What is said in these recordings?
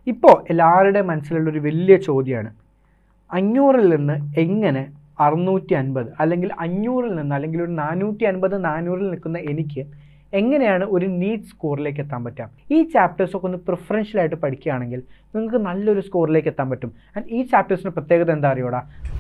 ഇപ്പോൾ എല്ലാവരുടെയും മനസ്സിലുള്ളൊരു വലിയ ചോദ്യമാണ് അഞ്ഞൂറിൽ നിന്ന് എങ്ങനെ അറുന്നൂറ്റി അൻപത് അല്ലെങ്കിൽ അഞ്ഞൂറിൽ നിന്ന് അല്ലെങ്കിൽ ഒരു നാനൂറ്റി അൻപത് നാനൂറിൽ നിൽക്കുന്ന എനിക്ക് എങ്ങനെയാണ് ഒരു നീറ്റ് സ്കോറിലേക്ക് എത്താൻ പറ്റുക ഈ ചാപ്റ്റേഴ്സൊക്കെ ഒന്ന് പ്രിഫറൻഷ്യലായിട്ട് പഠിക്കുകയാണെങ്കിൽ നിങ്ങൾക്ക് നല്ലൊരു സ്കോറിലേക്ക് എത്താൻ പറ്റും ആൻഡ് ഈ ചാപ്റ്റേഴ്സിൻ്റെ പ്രത്യേകത എന്താ അറിയോടാ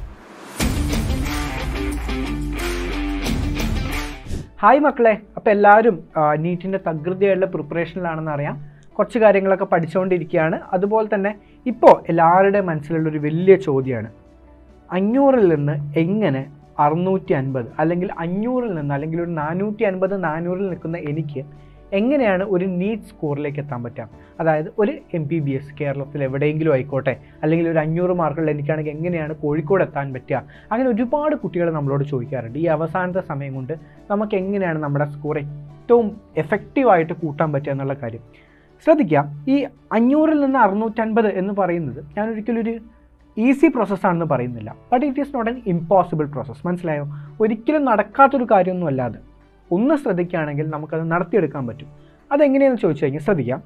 ഹായ് മക്കളെ അപ്പോൾ എല്ലാവരും നീറ്റിൻ്റെ തകൃതിയായിട്ടുള്ള പ്രിപ്പറേഷനിലാണെന്ന് അറിയാം കുറച്ച് കാര്യങ്ങളൊക്കെ പഠിച്ചുകൊണ്ടിരിക്കുകയാണ് അതുപോലെ തന്നെ ഇപ്പോൾ എല്ലാവരുടെയും മനസ്സിലുള്ളൊരു വലിയ ചോദ്യമാണ് അഞ്ഞൂറിൽ നിന്ന് എങ്ങനെ അറുന്നൂറ്റി അൻപത് അല്ലെങ്കിൽ അഞ്ഞൂറിൽ നിന്ന് അല്ലെങ്കിൽ ഒരു നാനൂറ്റി അൻപത് നാനൂറിൽ നിൽക്കുന്ന എനിക്ക് എങ്ങനെയാണ് ഒരു നീറ്റ് സ്കോറിലേക്ക് എത്താൻ പറ്റുക അതായത് ഒരു എം ബി ബി എസ് കേരളത്തിൽ എവിടെയെങ്കിലും ആയിക്കോട്ടെ അല്ലെങ്കിൽ ഒരു അഞ്ഞൂറ് മാർക്കുള്ള എനിക്കാണെങ്കിൽ എങ്ങനെയാണ് കോഴിക്കോട് എത്താൻ പറ്റുക അങ്ങനെ ഒരുപാട് കുട്ടികൾ നമ്മളോട് ചോദിക്കാറുണ്ട് ഈ അവസാനത്തെ സമയം കൊണ്ട് നമുക്ക് എങ്ങനെയാണ് നമ്മുടെ സ്കോർ ഏറ്റവും എഫക്റ്റീവായിട്ട് കൂട്ടാൻ പറ്റുക എന്നുള്ള കാര്യം ശ്രദ്ധിക്കുക ഈ അഞ്ഞൂറിൽ നിന്ന് അറുന്നൂറ്റൻപത് എന്ന് പറയുന്നത് ഞാൻ ഒരിക്കലും ഒരു ഈസി പ്രോസസ്സാണെന്ന് പറയുന്നില്ല but it is not an impossible process മനസ്സിലായോ ഒരിക്കലും നടക്കാത്തൊരു കാര്യമൊന്നും അല്ലാതെ ഒന്ന് ശ്രദ്ധിക്കുകയാണെങ്കിൽ നമുക്കത് നടത്തിയെടുക്കാൻ പറ്റും അതെങ്ങനെയാണെന്ന് ചോദിച്ചു കഴിഞ്ഞാൽ ശ്രദ്ധിക്കാം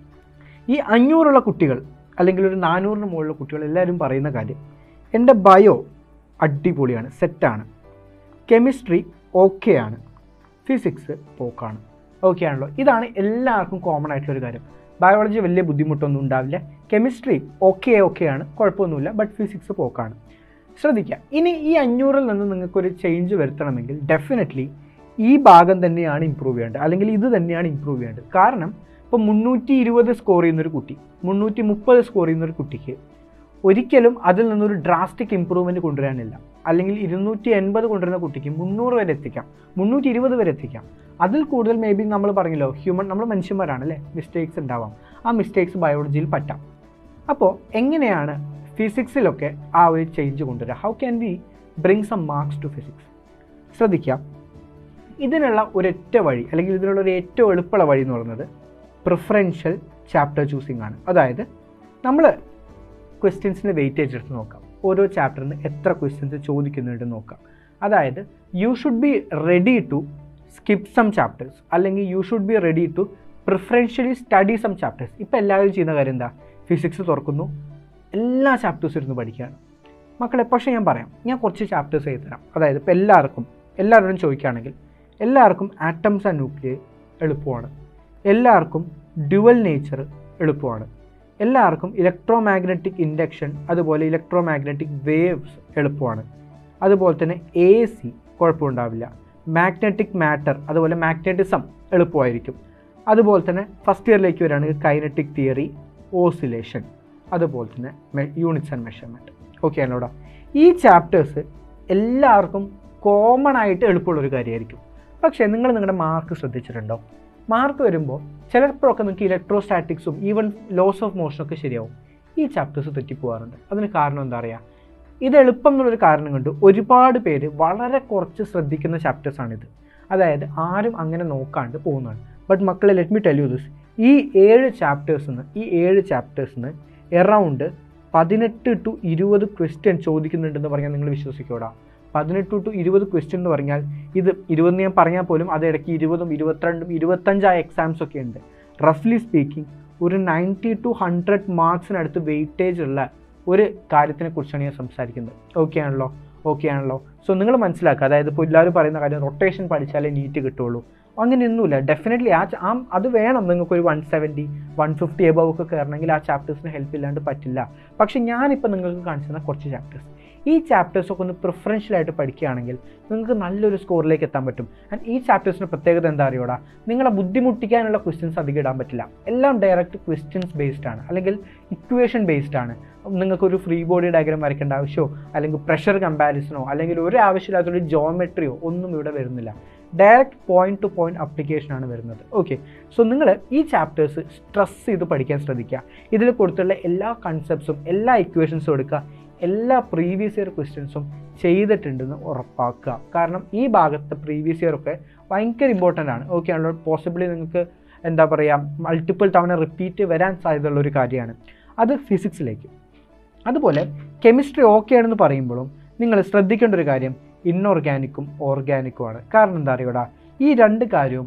ഈ അഞ്ഞൂറുള്ള കുട്ടികൾ അല്ലെങ്കിൽ ഒരു നാനൂറിന് മുകളിലുള്ള കുട്ടികൾ എല്ലാവരും പറയുന്ന കാര്യം എൻ്റെ ബയോ അടിപൊളിയാണ് സെറ്റാണ് കെമിസ്ട്രി ഓക്കെ ആണ് ഫിസിക്സ് പോക്കാണ് ഓക്കെ ആണല്ലോ ഇതാണ് എല്ലാവർക്കും കോമൺ ആയിട്ടുള്ളൊരു കാര്യം ബയോളജി വലിയ ബുദ്ധിമുട്ടൊന്നും ഉണ്ടാവില്ല കെമിസ്ട്രി ഓക്കെ ഓക്കെയാണ് കുഴപ്പമൊന്നുമില്ല ബട്ട് ഫിസിക്സ് പോക്കാണ് ശ്രദ്ധിക്കുക ഇനി ഈ അഞ്ഞൂറിൽ നിന്ന് നിങ്ങൾക്കൊരു ചേഞ്ച് വരുത്തണമെങ്കിൽ ഡെഫിനറ്റ്ലി ഈ ഭാഗം തന്നെയാണ് ഇമ്പ്രൂവ് ചെയ്യേണ്ടത് അല്ലെങ്കിൽ ഇത് തന്നെയാണ് ഇമ്പ്രൂവ് ചെയ്യേണ്ടത് കാരണം ഇപ്പോൾ മുന്നൂറ്റി ഇരുപത് സ്കോർ ചെയ്യുന്നൊരു കുട്ടി മുന്നൂറ്റി മുപ്പത് സ്കോർ ചെയ്യുന്നൊരു കുട്ടിക്ക് ഒരിക്കലും അതിൽ നിന്നൊരു ഡ്രാസ്റ്റിക് ഇമ്പ്രൂവ്മെൻറ്റ് കൊണ്ടുവരാനില്ല അല്ലെങ്കിൽ ഇരുന്നൂറ്റി എൺപത് കൊണ്ടുവരുന്ന കുട്ടിക്ക് മുന്നൂറ് വരെ എത്തിക്കാം മുന്നൂറ്റി ഇരുപത് വരെ എത്തിക്കാം അതിൽ കൂടുതൽ മേ ബി നമ്മൾ പറഞ്ഞല്ലോ ഹ്യൂമൻ നമ്മൾ മനുഷ്യന്മാരാണ് അല്ലേ മിസ്റ്റേക്സ് ഉണ്ടാവാം ആ മിസ്റ്റേക്സ് ബയോളജിയിൽ പറ്റാം അപ്പോൾ എങ്ങനെയാണ് ഫിസിക്സിലൊക്കെ ആ ഒരു ചേഞ്ച് കൊണ്ടുവരിക how can we bring some marks to physics ശ്രദ്ധിക്കുക ഇതിനുള്ള ഒരൊറ്റ വഴി അല്ലെങ്കിൽ ഇതിനുള്ള ഒരു ഏറ്റവും എളുപ്പമുള്ള വഴി എന്ന് പറയുന്നത് പ്രിഫറൻഷ്യൽ ചാപ്റ്റർ ചൂസിങ് ആണ് അതായത് നമ്മൾ ക്വസ്റ്റ്യൻസിൻ്റെ വെയിറ്റേജ് എടുത്ത് നോക്കാം ഓരോ ചാപ്റ്ററിന് എത്ര ക്വസ്റ്റ്യൻസ് ചോദിക്കുന്നുണ്ട് നോക്കാം അതായത് you should be ready to skip some chapters അല്ലെങ്കിൽ you should be ready to preferentially study some chapters ഇപ്പോൾ എല്ലാവരും ചെയ്യുന്ന കാര്യം എന്താ ഫിസിക്സ് തുറക്കുന്നു എല്ലാ ചാപ്റ്റേഴ്സും ഇരുന്ന് പഠിക്കുകയാണ് മക്കളെ പക്ഷേ ഞാൻ പറയാം ഞാൻ കുറച്ച് ചാപ്റ്റേഴ്സ് എഴുതി തരാം അതായത് ഇപ്പോൾ എല്ലാവർക്കും എല്ലാവരോടും ചോദിക്കുകയാണെങ്കിൽ എല്ലാവർക്കും ആറ്റംസ് ആൻഡ് ന്യൂക്ലിയർ എളുപ്പമാണ് എല്ലാവർക്കും ഡ്യുവൽ നേച്ചർ എളുപ്പമാണ് എല്ലാവർക്കും ഇലക്ട്രോ മാഗ്നറ്റിക് ഇൻഡക്ഷൻ അതുപോലെ ഇലക്ട്രോ മാഗ്നറ്റിക് വേവ്സ് എളുപ്പമാണ് അതുപോലെ തന്നെ എ സി കുഴപ്പമുണ്ടാവില്ല മാഗ്നറ്റിക് മാറ്റർ അതുപോലെ മാഗ്നറ്റിസം എളുപ്പമായിരിക്കും അതുപോലെ തന്നെ ഫസ്റ്റ് ഇയറിലേക്ക് വരികയാണെങ്കിൽ കൈനറ്റിക് തിയറി ഓസിലേഷൻ അതുപോലെ തന്നെ യൂണിറ്റ്സ് ആൻഡ് മെഷർമെൻറ്റ് ഓക്കെ ആണോടാ ഈ ചാപ്റ്റേഴ്സ് എല്ലാവർക്കും കോമൺ ആയിട്ട് എളുപ്പമുള്ളൊരു കാര്യമായിരിക്കും പക്ഷേ നിങ്ങൾ നിങ്ങളുടെ മാർക്ക് ശ്രദ്ധിച്ചിട്ടുണ്ടോ മാർക്ക് വരുമ്പോൾ ചിലപ്പോഴൊക്കെ നിങ്ങൾക്ക് ഇലക്ട്രോസ്റ്റാറ്റിക്സും ഈവൻ ലോസ് ഓഫ് മോഷനൊക്കെ ശരിയാവും ഈ ചാപ്റ്റേഴ്സ് തെറ്റിപ്പോകാറുണ്ട് അതിന് കാരണം എന്താ പറയുക ഇത് എളുപ്പം എന്നുള്ളൊരു കാരണം കൊണ്ട് ഒരുപാട് പേര് വളരെ കുറച്ച് ശ്രദ്ധിക്കുന്ന ചാപ്റ്റേഴ്സാണിത് അതായത് ആരും അങ്ങനെ നോക്കാണ്ട് പോകുന്നതാണ് ബട്ട് മക്കളെ let me tell you this ഈ ഏഴ് ചാപ്റ്റേഴ്സിന് ഈ ഏഴ് ചാപ്റ്റേഴ്സിന് എറൗണ്ട് പതിനെട്ട് ടു ഇരുപത് ക്വസ്റ്റ്യൻ ചോദിക്കുന്നുണ്ടെന്ന് പറഞ്ഞാൽ നിങ്ങൾ വിശ്വസിക്കൂടാ പതിനെട്ട് ടു ഇരുപത് ക്വസ്റ്റ്യൻ എന്ന് പറഞ്ഞാൽ ഇത് ഇരുപത് ഞാൻ പറഞ്ഞാൽ പോലും അത് ഇടയ്ക്ക് ഇരുപതും ഇരുപത്തിരണ്ടും ഇരുപത്തഞ്ചായ എക്സാംസ് ഒക്കെ ഉണ്ട് റഫ്ലി സ്പീക്കിംഗ് ഒരു നയൻറ്റി ടു ഹൺഡ്രഡ് മാർക്സിനടുത്ത് വെയിറ്റേജ് ഉള്ള ഒരു കാര്യത്തിനെ കുറിച്ചാണ് ഞാൻ സംസാരിക്കുന്നത് ഓക്കെ ആണല്ലോ ഓക്കെ ആണല്ലോ സോ നിങ്ങൾ മനസ്സിലാക്കുക അതായത് ഇപ്പോൾ എല്ലാവരും പറയുന്ന കാര്യം റൊട്ടേഷൻ പഠിച്ചാലേ നീറ്റ് കിട്ടുള്ളൂ അങ്ങനെയൊന്നുമില്ല ഡെഫിനറ്റ്ലി ആ ച- ആ അത് വേണം നിങ്ങൾക്ക് ഒരു one seventy one fifty above ഒക്കെ കയറണമെങ്കിൽ ആ ചാപ്റ്റേഴ്സിന് ഹെൽപ്പ് ഇല്ലാണ്ട് പറ്റില്ല പക്ഷേ ഞാനിപ്പോൾ നിങ്ങൾക്ക് കാണിച്ചു തന്ന കുറച്ച് ചാപ്റ്റേഴ്സ് ഈ ചാപ്റ്റേഴ്സ് ഒക്കെ ഒന്ന് പ്രിഫറൻഷ്യലായിട്ട് പഠിക്കുകയാണെങ്കിൽ നിങ്ങൾക്ക് നല്ലൊരു സ്കോറിലേക്ക് എത്താൻ പറ്റും ആൻഡ് ഈ ചാപ്റ്റേഴ്സിൻ്റെ പ്രത്യേകത എന്താ അറിയോടാ നിങ്ങളെ ബുദ്ധിമുട്ടിക്കാനുള്ള ക്വസ്റ്റ്യൻസ് അധികം ഇടാൻ പറ്റില്ല എല്ലാം ഡയറക്റ്റ് ക്വസ്റ്റ്യൻസ് ബേസ്ഡ് ആണ് അല്ലെങ്കിൽ ഇക്വേഷൻ ബേസ്ഡ് ആണ് നിങ്ങൾക്കൊരു ഫ്രീ ബോഡി ഡയഗ്രാം വരയ്ക്കേണ്ട ആവശ്യമോ അല്ലെങ്കിൽ പ്രഷർ കമ്പാരിസണോ അല്ലെങ്കിൽ ഒരു ആവശ്യമില്ലാത്തൊരു ജോമെട്രിയോ ഒന്നും ഇവിടെ വരുന്നില്ല direct point to point application ആണ് വരുന്നത് ഓക്കെ സോ നിങ്ങൾ ഈ ചാപ്റ്റേഴ്സ് സ്ട്രെസ് ചെയ്ത് പഠിക്കാൻ ശ്രദ്ധിക്കുക ഇതിൽ കൊടുത്തുള്ള എല്ലാ കൺസെപ്റ്റ്സും എല്ലാ ഇക്വേഷൻസും എടുക്കുക എല്ലാ പ്രീവിയസ് ഇയർ ക്വസ്റ്റ്യൻസും ചെയ്തിട്ടുണ്ടെന്ന് ഉറപ്പാക്കുക കാരണം ഈ ഭാഗത്തെ പ്രീവിയസ് ഇയർ ഒക്കെ ഭയങ്കര ഇമ്പോർട്ടൻ്റ് ആണ് ഓക്കെ ആണല്ലോ പോസിബിളി നിങ്ങൾക്ക് എന്താ പറയുക മൾട്ടിപ്പിൾ തവണ റിപ്പീറ്റ് വരാൻ സാധ്യതയുള്ള ഒരു കാര്യമാണ് അത് ഫിസിക്സിലേക്ക് അതുപോലെ കെമിസ്ട്രി ഓക്കെ ആണെന്ന് പറയുമ്പോഴും നിങ്ങൾ ശ്രദ്ധിക്കേണ്ട ഒരു കാര്യം ഇൻഓർഗാനിക്കും ഓർഗാനിക്കുമാണ് കാരണം എന്താ അറിയൂടാ ഈ രണ്ട് കാര്യവും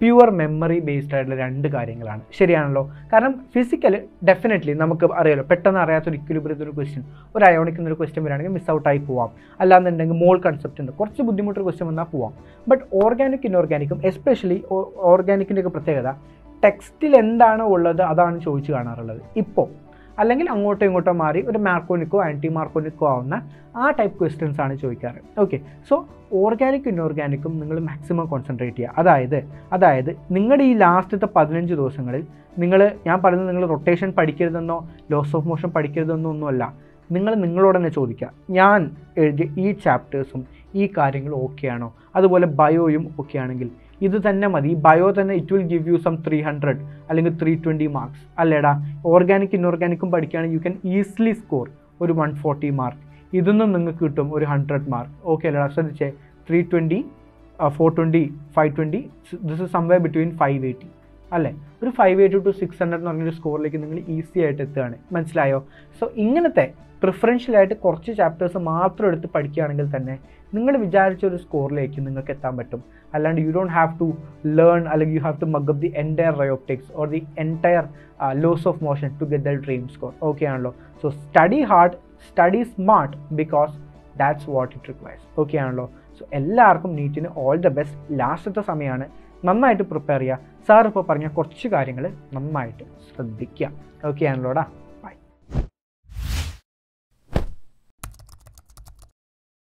പ്യുവർ മെമ്മറി ബേസ്ഡ് ആയിട്ടുള്ള രണ്ട് കാര്യങ്ങളാണ് ശരിയാണല്ലോ കാരണം ഫിസിക്കൽ ഡെഫിനറ്റ്ലി നമുക്ക് അറിയാലോ പെട്ടെന്ന് അറിയാത്തൊരു ഇക്വിലിബ്രിയത്തിൽ ഒരു ക്വസ്റ്റ്യൻ ഒരു അയോണിക് എന്നൊരു ക്വസ്റ്റ്യൻ വരികയാണെങ്കിൽ മിസ് ഔട്ട് ആയി പോവാം അല്ലാന്നുണ്ടെങ്കിൽ മോൾ കൺസെപ്റ്റ് ഉണ്ട് കുറച്ച് ബുദ്ധിമുട്ടൊരു ക്വസ്റ്റ്യൻ വന്നാൽ പോവാം ബട്ട് ഓർഗാനിക് ഇൻഓർഗാനിക്കും എസ്പെഷ്യലി ഓർഗാനിക്കിൻ്റെ ഒക്കെ പ്രത്യേകത ടെക്സ്റ്റിൽ എന്താണോ ഉള്ളത് അതാണ് ചോദിച്ചു കാണാറുള്ളത് ഇപ്പോൾ അല്ലെങ്കിൽ അങ്ങോട്ടോ ഇങ്ങോട്ടോ മാറി ഒരു മാർക്കോനിക്കോ ആൻറ്റി മാർക്കോനിക്കോ ആവുന്ന ആ ടൈപ്പ് ക്വസ്റ്റ്യൻസ് ആണ് ചോദിക്കാറ് ഓക്കെ സോ ഓർഗാനിക് ഇൻഓർഗാനിക്കും നിങ്ങൾ മാക്സിമം കോൺസെൻട്രേറ്റ് ചെയ്യുക അതായത് അതായത് നിങ്ങളുടെ ഈ ലാസ്റ്റത്തെ പതിനഞ്ച് ദിവസങ്ങളിൽ നിങ്ങൾ ഞാൻ പറയുന്നത് നിങ്ങൾ റൊട്ടേഷൻ പഠിക്കരുതെന്നോ ലോസ് ഓഫ് മോഷൻ പഠിക്കരുതെന്നോ ഒന്നുമല്ല നിങ്ങൾ നിങ്ങളോട് തന്നെ ചോദിക്കുക ഞാൻ എഴുതിയ ഈ ചാപ്റ്റേഴ്സും ഈ കാര്യങ്ങളും ഓക്കെ ആണോ അതുപോലെ ബയോയും ഓക്കെ ആണെങ്കിൽ ഇത് തന്നെ മതി ബയോ തന്നെ it will give you some three hundred അല്ലെങ്കിൽ ത്രീ ട്വൻറ്റി മാർക്സ് അല്ലേടാ ഓർഗാനിക് ഇൻഓർഗാനിക്കും പഠിക്കുകയാണെങ്കിൽ യു ക്യാൻ ഈസിലി സ്കോർ ഒരു വൺ ഫോർട്ടി മാർക്ക് ഇതൊന്നും നിങ്ങൾക്ക് കിട്ടും ഒരു ഹൺഡ്രഡ് മാർക്ക് ഓക്കെ അല്ലേടാ ശ്രദ്ധിച്ചേ three twenty four twenty five twenty this is somewhere between five eighty അല്ലേ ഒരു five eighty to six hundred എന്ന് പറഞ്ഞൊരു സ്കോറിലേക്ക് നിങ്ങൾ ഈസി ആയിട്ട് എത്തുകയാണ് മനസ്സിലായോ സോ ഇങ്ങനത്തെ പ്രിഫറൻഷ്യലായിട്ട് കുറച്ച് ചാപ്റ്റേഴ്സ് മാത്രം എടുത്ത് പഠിക്കുകയാണെങ്കിൽ തന്നെ നിങ്ങൾ വിചാരിച്ച ഒരു സ്കോറിലേക്ക് നിങ്ങൾക്ക് എത്താൻ പറ്റും അല്ലാണ്ട് you don't have to learn അല്ലെങ്കിൽ you have to mug up the entire ray of text or the entire laws of motion to get the dream score okay ആണല്ലോ so study hard study smart because that's what it requires okay ആണല്ലോ so എല്ലാവർക്കും നീറ്റിന് all the best ലാസ്റ്റത്തെ സമയമാണ് നന്നായിട്ട് prepare ചെയ്യുക sir ഇപ്പോൾ പറഞ്ഞ കുറച്ച് കാര്യങ്ങൾ നന്നായിട്ട് ശ്രദ്ധിക്കുക ഓക്കെ ആണല്ലോടാ